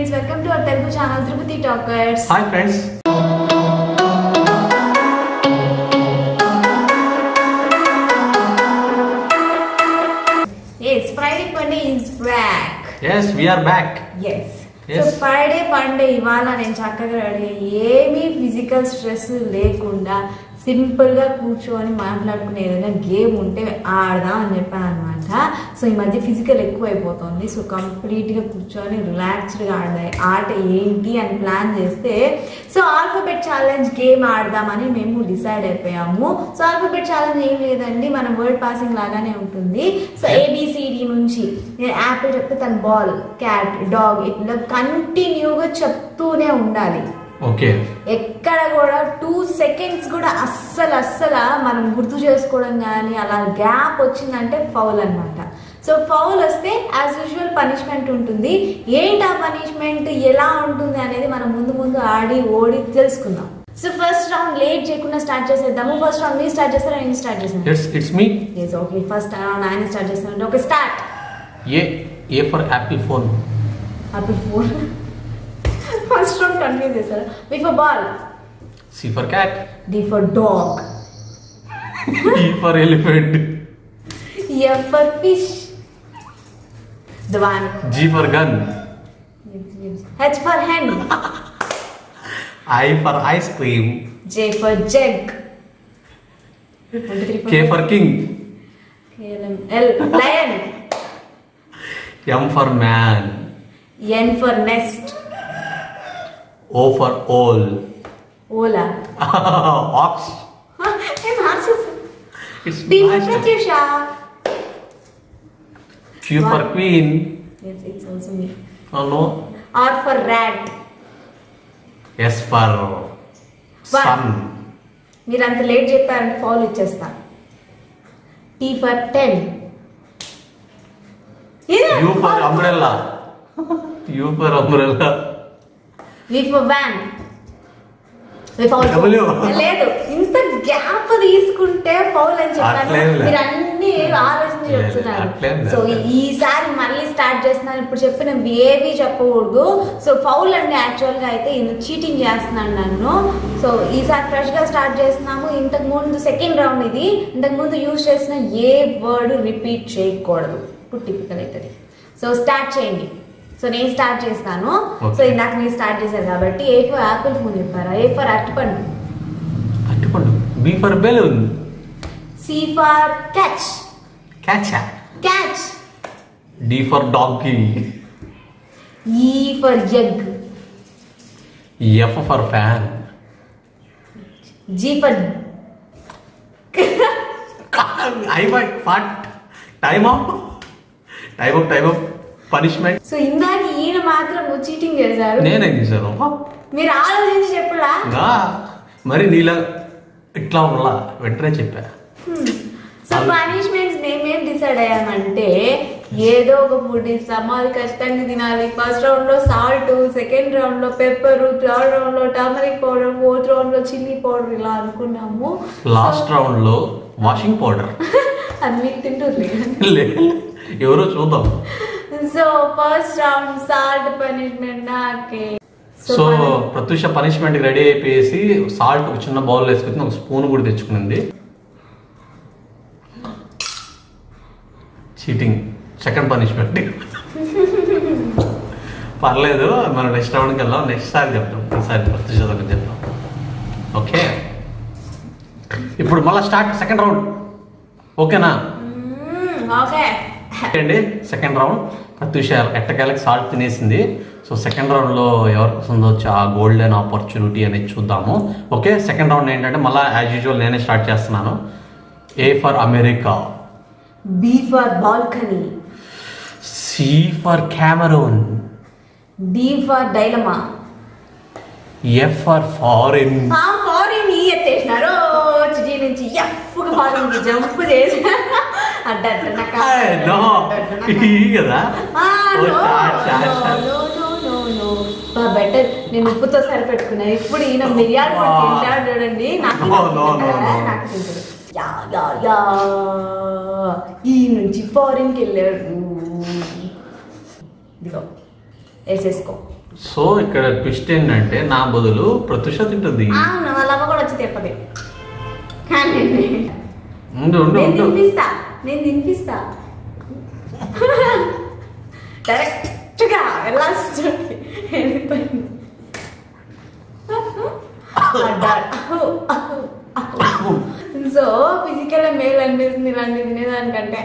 Friends welcome to our Telugu channel Tirupati talkers hi friends yes Friday funday is back yes we are back yes so Yes. Friday funday ఇవాళ నేను చక్కగా ready అయ్యి ఏమీ physical stress లేకుండా simple గా కూర్చొని మాట్లాడుకునే ఏదైనా గేమ్ ఉంటే ఆడదాం అని చెప్పాను అనమాట సో ఈ మధ్య ఫిజికల్ ఎక్కువ అయిపోతుంది సో కంప్లీట్ గా కూర్చొని రిలాక్స్డ్ గా ఆడదాం ఆట ఏంటి అని ప్లాన్ చేస్తే సో ఆల్ఫాబెట్ ఛాలెంజ్ గేమ్ ఆడదామని మేము డిసైడ్ అయిపోయాము సో ఆల్ఫాబెట్ ఛాలెంజ్ ఏం లేదండి మన వర్డ్ పాసింగ్ లాగానే ఉంటుంది సో ఏబిసిడి నుంచి నేను యాపిల్ చెప్తే తన బాల్ క్యాట్ డాగ్ ఇట్లా కంటిన్యూగా చెప్తూనే ఉండాలి ఓకే ఎక్కడ కూడా టూ సెకండ్స్ కూడా అస్సలు అస్సలు మనం గుర్తు చేసుకోవడం కానీ అలా గ్యాప్ వచ్చిందంటే ఫౌల్ అన్నమాట సో ఫౌల్ వస్తే యాజ్ యూజువల్ పనిష్మెంట్ ఉంటుంది ఏంటి ఆ పనిష్మెంట్ ఎలా ఉంటుంది అనేది మనం ముందు ముందు ఆడి ఓడి తెలుసుకుందాం సో ఫస్ట్ రౌండ్ లేట్ చేయకుండా స్టార్ట్ చేసేద్దాము ఫస్ట్ రౌండ్ మీరు స్టార్ట్ చేస్తారా నేను స్టార్ట్ చేస్తాను it's it's me okay first round ఆయన స్టార్ట్ చేస్తాను okay start A A for apple phone అప్పుడు ఫోన్ ఫస్ట్ రౌండ్ కన్ఫ్యూజ్ చేశారు B for ball C for cat D for dog E for elephant F for fish. The one. G for gun H for hen. I for ice cream J for jug. One, two, three, four, K five. For king K, L, M, L. Lion. M for man N for nest. O for owl Ola. Ox Huh? I'm answering. It's T for Pratyusha. Q for queen Yes, it's also me. No R for rat. S for sun మీరు అంత late చెప్పారంటే foul ఇచ్చేస్తా T for ten U for umbrella U for umbrella V for van V foul W. లేదు ఇంత gap తీసుకుంటే foul అని చెప్పాను అట్లేం లేదు. మీరు అన్ని ఆలోచించి లేదు, చెప్తున్నారు అట్లేం లేదు. సో ఈసారి మళ్ళీ స్టార్ట్ చేస్తున్నాను ఇప్పుడు చెప్పిన ఏవి చెప్పకూడదు సో ఫౌల్ అండి యాక్చువల్ గా అయితే ఈయన చీటింగ్ చేస్తున్నాను నన్ను సో ఈసారి ఫ్రెష్ గా స్టార్ట్ చేస్తున్నాము ఇంతకు ముందు సెకండ్ రౌండ్ ఇది ఇంతకు ముందు యూజ్ చేసిన ఏ వర్డ్ రిపీట్ చేయకూడదు ఇప్పుడు టిపికల్ అవుతుంది సో స్టార్ట్ చేయండి సో నేను స్టార్ట్ చేస్తాను Okay. సో ఇందాక మీరు స్టార్ట్ చేశారు కాబట్టి ఏ ఫర్ యాపిల్ ఫోన్ చెప్పారా ఏ ఫర్ అరటిపండు అట్టుకోండి B for balloon C for catch catch catch D for డాగ్కి E for egg F for fan G for I fat time up time up time up punishment so ఇందాక ఈయన మాత్రం cheating చేశారు నేనేం చేశాను మీరు ఆలోచించి చెప్పుడా ఇంకా మరి నీలా ఇట్లా ఉండాల వెంటనే చెప్పా సో పనిష్మెంట్స్ మేమేం డిసైడ్ అయ్యామంటే ఏదో ఒక ఫుడ్ ఇస్తాము అది ఖచ్చితంగా తినాలి ఫస్ట్ రౌండ్ లో సాల్ట్ సెకండ్ రౌండ్ లో పెప్పర్ థర్డ్ రౌండ్ లో టర్మరిక్ పౌడర్ ఫోర్త్ రౌండ్ లో చిల్లీ పౌడర్ ఇలా అనుకున్నాము లాస్ట్ రౌండ్ లో వాషింగ్ పౌడర్ అది మీరు తింటుంది ఎవరో చూద్దాం so first round salt punishment నాకే సో ప్రత్యూష పనిష్మెంట్ రెడీ అయిపోయేసి సాల్ట్ ఒక చిన్న బౌల్ వేసుకుని ఒక స్పూన్ కూడా తెచ్చుకునింది చీటింగ్ సెకండ్ పనిష్మెంట్ పర్లేదు మనం నెక్స్ట్ రౌండ్కి వెళ్దాం నెక్స్ట్ సారి చెప్తాం ఈసారి ప్రత్యూష దగ్గర చెప్తాం ఓకే ఇప్పుడు మళ్ళీ స్టార్ట్ సెకండ్ రౌండ్ ఓకేనా ఓకే అండి సెకండ్ రౌండ్ ప్రత్యూష ఎట్టకేళ్ళకి సాల్ట్ తినేసింది సో సెకండ్ రౌండ్లో ఎవరికి వస్తుందో ఆ గోల్డెన్ ఆపర్చునిటీ అనేది చూద్దాము ఓకే సెకండ్ రౌండ్ ఏంటంటే మళ్ళీ యాజ్ యూజువల్ నేనే స్టార్ట్ చేస్తున్నాను A for America B for balcony C for Cameroon D for dilemma F for foreign ఆ ఫారిన్ ఈ ఎత్తేసినారు చిటి నుంచి ఎఫ్ ఫారిన్ కి జంప్ చేసి అడ్డ అడ్డ నక. నో అడ్డ నక. ఈ కదా ఆ, ఓ, no, cheat, cheat, no, cheat. no, no, no, no. బా, better. నేను ఉప్పుతో సరిపెట్టుకున్నా ఇప్పుడు ఈయన మిరియాలు కూడా ఆ. తింటాడు చూడండి నాకు No, no, no, no. నాకు తింటాడు యా యా యా ఈ నుంచి ఫారిన్ కి వెళ్ళాడు ఇదిగో వేసేసుకో సో ఇక్కడ ట్విస్ట్ ఏంటంటే నా బదులు ప్రత్యుష తింటుంది అవును వాళ్ళ అమ్మ కూడా వచ్చి తెప్పది కానీ ఉండు ఉండు నేను ఉండు తినిపిస్తా నేను తినిపిస్తా డైరెక్ట్ గా వెళ్ళాల్సి వెళ్ళిపోయింది సో ఫిజికల్ మేల్ అనిపిస్తుంది ఇలాంటి తినేదానికంటే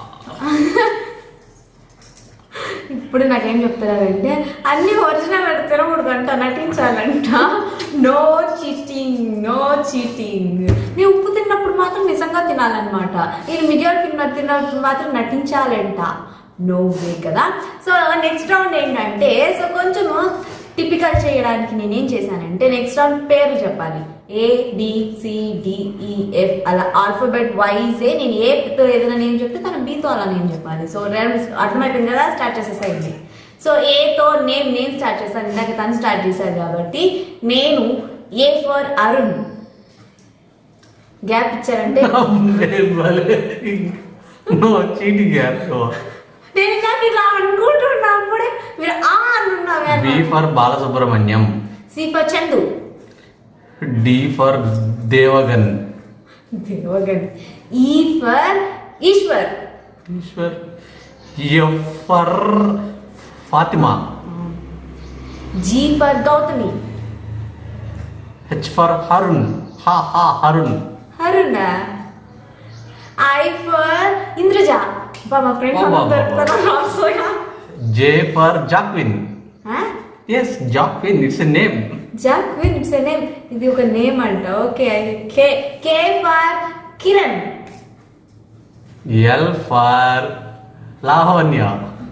ఇప్పుడు నాకేం చెప్తున్నారంటే అన్ని ఒరిజినల్ అంటే తినకూడదంట నటించాలంట నో చీటింగ్ నో చీటింగ్ నేను ఉప్పు తిన్నప్పుడు మాత్రం నిజంగా తినాలన్నమాట నేను మిరియాలు తిన్న తిన్నప్పుడు మాత్రం నటించాలంట నో వే కదా సో నెక్స్ట్ రౌండ్ ఏంటంటే సో కొంచెము టిపికల్ చేయడానికి నేనేం చేశానంటే నెక్స్ట్ రౌండ్ పేర్లు చెప్పాలి A B C D E F అలా ఆల్ఫాబెట్ వైజే నేను ఏతో ఏదైనా నేను చెప్తే తను బీతో అలా నేను చెప్పాలి సో రెండు అర్థమైపోయింది కదా స్టార్ట్ చేసేసాయింది సో ఏతో నేమ్ నేను స్టార్ట్ చేశాను ఇందాక తను స్టార్ట్ చేశారు కాబట్టి నేను ఏ ఫర్ అరుణ్ గ్యాప్ ఇచ్చారంటే నో చీటింగ్ నేను ఇందాక ఇలా అనుకుంటున్నా అప్పుడే మీరు ఆ అనున్నావే B for Balasubrahmanyam C for Chandu D for Devgan Devgan E for Eshwar Eshwar F for Fatima G for Gautami H for Harun హా హా హరుణ్ అరుణ ఐ ఫర్ ఇంద్రజ బా మా ఫ్రెండ్స్ అబ్బా, అందరూ అబ్బా, దొరుకుతారా జే for Joaquin yes Joaquin it's a name Joaquin it's a name ఇది ఒక నేమ్ అంట okay K K for Kiran L for Lavanya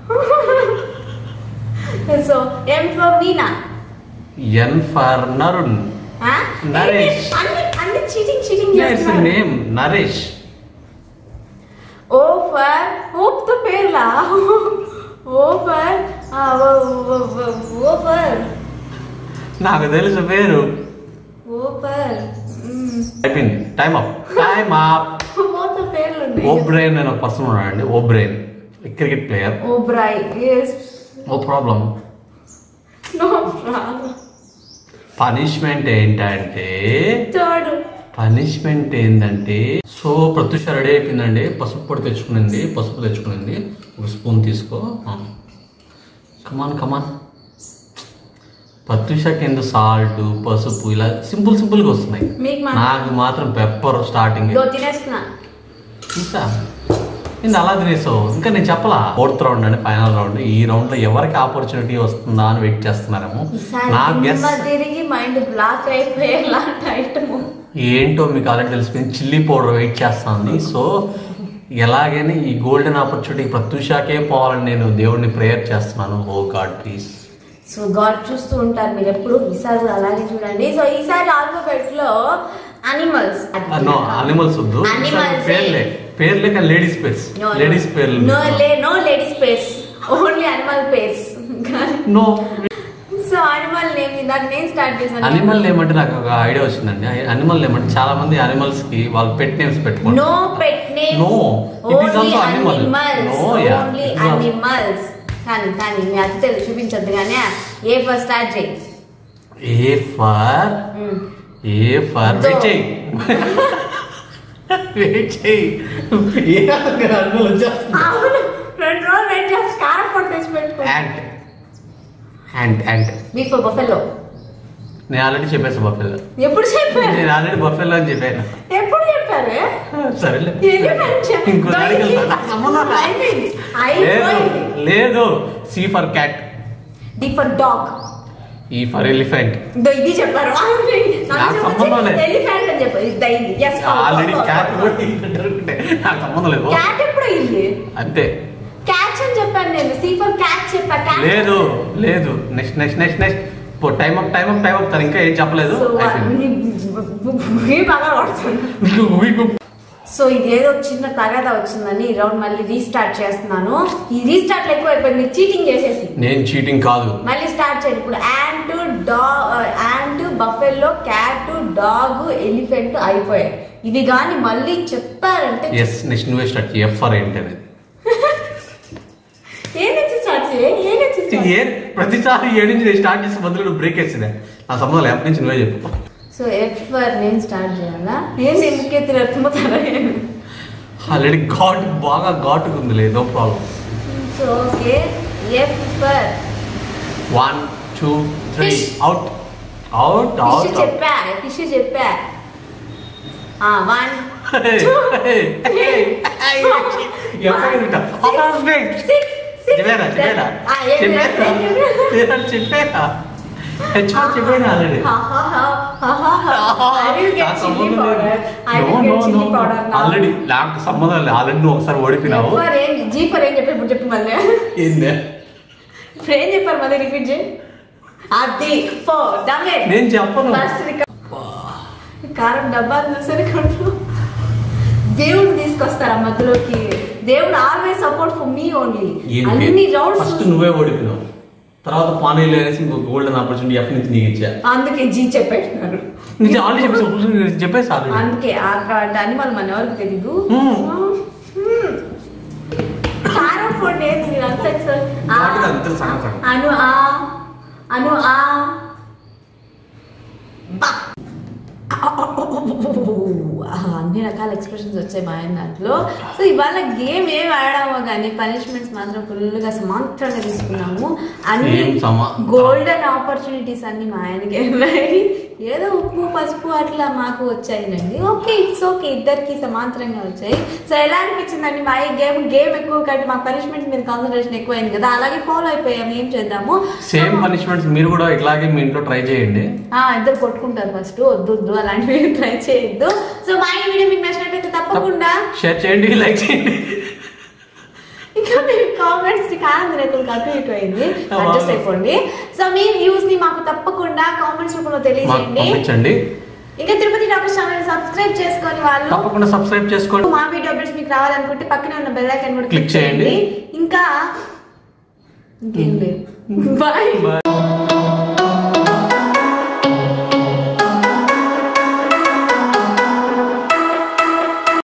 so M for Meena N for Narun ఆ? నరేష్. అన్ని అన్ని చీటింగ్ చీటింగ్ ఇట్స్ చేస్తున్నారు నేమ్ నరేష్ ఓ ఫర్ ఓప్ తో పేర్లా ఓ ఫర్ ఆ, ఓ ఓ, ఓ, ఓ ఫర్ నాకు తెలుసు పేరు ఓ ఫర్ మ్మ్. అయిపోయింది టైం అప్ టైం అప్ ఓతో పేర్లు ఉన్నాయి ఓబ్రెయిన్ అనే పర్సన్ ఉన్నాడండి ఓబ్రెయిన్ క్రికెట్ ప్లేయర్ ఓ బ్రై yes oh problem no problem punishment ఏంటంటే థర్డ్ పనిష్మెంట్ ఏంటంటే సో ప్రత్యుష రెడీ అయిపోయిందండి పసుపు పొడి తెచ్చుకునింది పసుపు తెచ్చుకునింది ఒక స్పూన్ తీసుకో కమాన్ కమాన్ ప్రత్యుష కింద సాల్ట్ పసుపు ఇలా సింపుల్ సింపుల్ గా వస్తున్నాయి మీకు మా- నాకు మాత్రం పెప్పర్ స్టార్టింగ్ ఇదో తినేస్తున్నా ఇంకా నేను అలా తినేసావు ఇంకా నేను చెప్పలా ఫోర్త్ రౌండ్ అండి ఫైనల్ రౌండ్ ఈ రౌండ్ లో ఎవరికి ఆపర్చునిటీ వస్తుందా అని వెయిట్ చేస్తున్నారేమో ఈసారి నా గెస్ దిమ్మ తిరిగి మైండ్ బ్లాక్ అయిపోయేలాంటి ఐటమ్ ఏంటో మీకు ఆల్రెడీ తెలిసిపోయింది చిల్లీ పౌడర్ వెయిట్ చేస్తుంది సో ఎలాగైనా ఈ గోల్డెన్ ఆపర్చునిటీ ప్రత్యూషాకే పోవాలని నేను దేవుడిని ప్రేయర్ చేస్తున్నాను O God please so God చూస్తూ ఉంటారు మీరు ఎప్పుడు ఈసారి కూడా అలాగే చూడండి సో ఈసారి ఆల్ఫాబెట్ లో అనిమల్స్ నో అనిమల్స్ వద్దు Animals. పేర్లే పేర్లే కానీ లేడీస్ పేర్స్ లేడీస్ పేర్లు నో లే నో లేడీస్ పేర్స్ ఓన్లీ అనిమల్ పేర్స్ నో సో అనిమల్ నేమ్ ఇందాక నేను స్టార్ట్ చేశాను అనిమల్ ఏమంటే నాకు ఒక ఐడియా వచ్చిందండి అనిమల్ ఏమంటే చాలా మంది అనిమల్స్ కి వాళ్ళు పెట్ నేమ్స్ పెట్టుకుంటారు no pet name No, it is only also animal. Animals No, yeah, only it is also- animals కానీ కానీ మీ అత్తలు చూపించద్దు కానీ ఏ ఫస్ట్ స్టార్ట్ చేయి A for hmm. A for దో. వెయిట్ చేయి వెయిట్ చేయి ఏ animal వచ్చేస్తుంది? అవును రెండు రోజులు వెయిట్ చేసి కారం పొడి తెచ్చి పెట్టుకో యాంట్ యాంట్ యాంట్ మీకు బఫెలో నేను ఆల్రెడీ చెప్పేసి బఫెల్లో ఎప్పుడు చెప్పారు నేను ఆల్రెడీ బఫెల్లో అని చెప్పాను ఎప్పుడు చెప్పారు సరేలే ఎందుకని చెప్ప- ఇంకో దానికి వెళ్తా. నాకు సంబంధం లేదు. అయిపోయింది లేదు అయిపోయింది లేదు C for cat D for dog E for elephant ఇదో ఇది చెప్పారు నాకు సంబంధం లేదు. ఎలిఫెంట్ అని చెప్పారు ఇది అయింది ఎస్ ఆల్రెడీ క్యాట్ నాకు సంబంధం లేదు క్యాట్ ఎప్పుడు అయింది అంతే క్యాచ్ అని చెప్పాను నేను సి ఫర్ క్యాచ్ చెప్పా cat. లేదు లేదు next next next next time up time up time up తను ఇంకా ఏం చెప్పలేదు సో అయిపోయింది. అన్ని బాగా పడుతుంది సో ఇది ఏదో చిన్న తగాదా వచ్చిందని ఈ రౌండ్ మళ్ళీ రీస్టార్ట్ చేస్తున్నాను ఈ రీస్టార్ట్ ఎక్కువ అయిపోయింది చీటింగ్ చేసేసి నేను చీటింగ్ కాదు మళ్ళీ స్టార్ట్ చేయండి ఇప్పుడు ant dog ant buffalo cat dog elephant అయిపోయాయి ఇవి కానీ మళ్ళీ చెప్పారంటే ఎస్ నెక్స్ట్ నువ్వే స్టార్ట్ ఎఫ్ ఫర్ ఏంటి అనేది ఏ నుంచి స్టార్ట్ చేయ ఏ నుంచి start? ఏ ప్రతిసారి ఏడు నుంచి నేను స్టార్ట్ చేసే బదులు నువ్వు బ్రేక్ వేసిందే నా సంబంధం ఎప్పటి నుంచి నువ్వే చెప్పు సో ఎఫ్ ఫర్ నేను స్టార్ట్ చేయాలా ఏంటి ఇంకెత్తి రత్తుమతారా ఆల్రెడీ ఘాట్ బాగా ఘాటుగా ఉంది లేదు no problem so okay F for one two three Fish. Out out fish out చెప్పా ఫిష్ చెప్పా వన్ చెప్పారా చెప్పారా చెప్పారా హెచ్ఆర్ చెప్పాను ఆల్రెడీ ఆల్రెడీ నాకు సంబంధం లేదు ఆల్రెడీ నువ్వు ఒకసారి ఓడిపోయినావు జీ ఫర్ ఏం చెప్పారు ఇప్పుడు చెప్పు మళ్ళీ ఏందే ఇప్పుడు ఏం చెప్పారు మళ్ళీ రిపీట్ చేయి అది ఫో దమ్మే నేను చెప్పను ఫస్ట్ కారం డబ్బా చూసరికి దేవుడు తీసుకొస్తారా మధ్యలోకి దేవుడు always support for me only అన్ని రౌండ్స్ ఫస్ట్ నువ్వే ఓడిపోయినావు తర్వాత పానీలు అనేసి ఇంకో గోల్డెన్ ఆపర్చునిటీ ఎఫ్ నుంచి నీకు ఇచ్చా అందుకే జీ చెప్పేస్తున్నారు నేను ఆల్రెడీ చెప్పేసి చెప్పేసి ఆల్రెడీ అందుకే ఆ అని వాళ్ళు మన ఎవరికి తెలీదు Hmm. Hmm. కారం ఫుడ్ ఏంది మీరు అంతా ఎక్స్ప్రెస్ ఆ, వాటికి అంతా సగం సగం. అను ఆ అను ఆ బా. ఆ, అన్ని రకాల ఎక్స్ప్రెషన్స్ వచ్చాయి మా ఆయన దాంట్లో సో ఇవాళ గేమ్ ఏం ఆడామో కానీ పనిష్మెంట్స్ మాత్రం ఫుల్గా సమాంతరంగా తీసుకున్నాము అన్ని ఏం సమా- గోల్డెన్ ఆపర్చునిటీస్ అన్ని మా ఆయనకి ఉన్నాయి ఏదో ఉప్పు పసుపు అట్లా మాకు వచ్చాయినండి ఓకే ఇట్స్ ఓకే ఇద్దరికి సమాంతరంగా వచ్చాయి సో ఎలా అనిపించిందండి మా ఈ గేమ్ గేమ్ ఎక్కువ కంటే మా పనిష్మెంట్స్ మీద కాన్సన్ట్రేషన్ ఎక్కువైంది కదా అలాగే ఫాలో అయిపోయాం ఏం చేద్దాము సేమ్ పనిష్మెంట్స్ మీరు కూడా ఇట్లాగే మీ ఇంట్లో ట్రై చేయండి ఆ, ఇద్దరు కొట్టుకుంటారు ఫస్ట్ వద్దు వద్దు అలాంటివి ట్రై చేయొద్దు సో మా ఈ వీడియో మీకు నచ్చినట్లయితే తప్పకుండా షేర్ చేయండి లైక్ చేయండి ఇంకా మీ కామెంట్స్ కి కానంది రేకులు అటు ఇటు అయింది అడ్జస్ట్ అయిపోండి సో మీ వ్యూస్ ని మాకు తప్పకుండా కామెంట్స్ రూపంలో మాకు తెలియజేయండి పంపించండి ఇంకా తిరుపతి డాక్టర్ ఛానల్ సబ్స్క్రైబ్ చేసుకొని వాళ్ళు తప్పకుండా సబ్స్క్రైబ్ చేసుకోండి మా వీడియో అప్డేట్స్ మీకు రావాలనుకుంటే పక్కనే ఉన్న బెల్ ఐకాన్ కూడా Click క్లిక్ చేయండి ఇంకా ఇంకేం లేదు బాయ్ Bye.